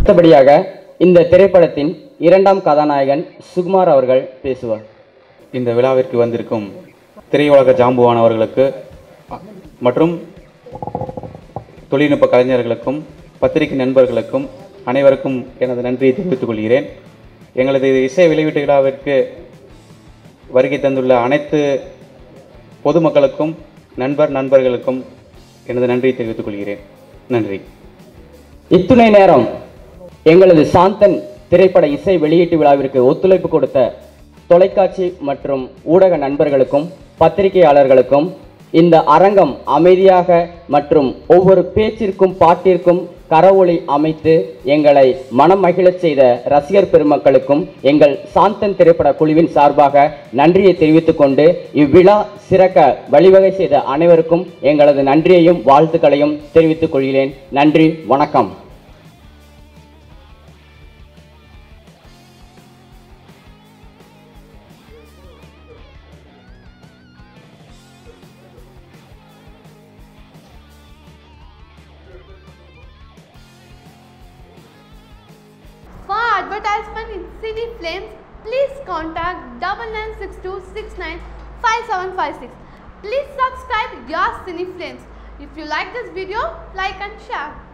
அடுத்தபடியாக இந்த திரைப்படத்தின் இரண்டாம் கதாநாயகன் சுகுமார் அவர்கள் பேசுவார் இந்த விழாவிற்கு வந்திருக்கும் திரையுலக ஜாம்புவான் அவர்களுக்கு அ- மற்றும் தொழில்நுட்ப கலைஞர்களுக்கும் பத்திரிகை நண்பர்களுக்கும் அனைவருக்கும் எனது நன்றியை தெரிவித்துக் கொள்கிறேன் எங்களது இசை வெளியீட்டு விழாவிற்கு வருகை தந்துள்ள அனைத்து பொதுமக்களுக்கும் நண்பர் நண்பர்களுக்கும் எனது நன்றியை தெரிவித்துக் கொள்கிறேன் நன்றி இத்துணை நேரம் எங்களது சாந்தன் திரைப்பட இசை வெளியீட்டு விழாவிற்கு ஒத்துழைப்பு கொடுத்த தொலைக்காட்சி மற்றும் ஊடக நண்பர்களுக்கும் பத்திரிகையாளர்களுக்கும் இந்த அரங்கம் அமைதியாக மற்றும் ஒவ்வொரு பேச்சிற்கும் பாட்டிற்கும் கரவொளி அமைத்து எங்களை மனம் மகிழச் செய்த ரசிகர் பெருமக்களுக்கும் எங்கள் சாந்தன் திரைப்பட குழுவின் சார்பாக நன்றியை தெரிவித்துக் கொண்டு இவ்விழா சிறக்க வழிவகை செய்த அனைவருக்கும் எங்களது நன்றியையும் வாழ்த்துக்களையும் தெரிவித்துக் கொள்கிறேன் நன்றி வணக்கம் For advertisement in Cine Flames, please contact double nine six two six nine five seven five six. Please subscribe your Cine Flames. If you like this video, like and share.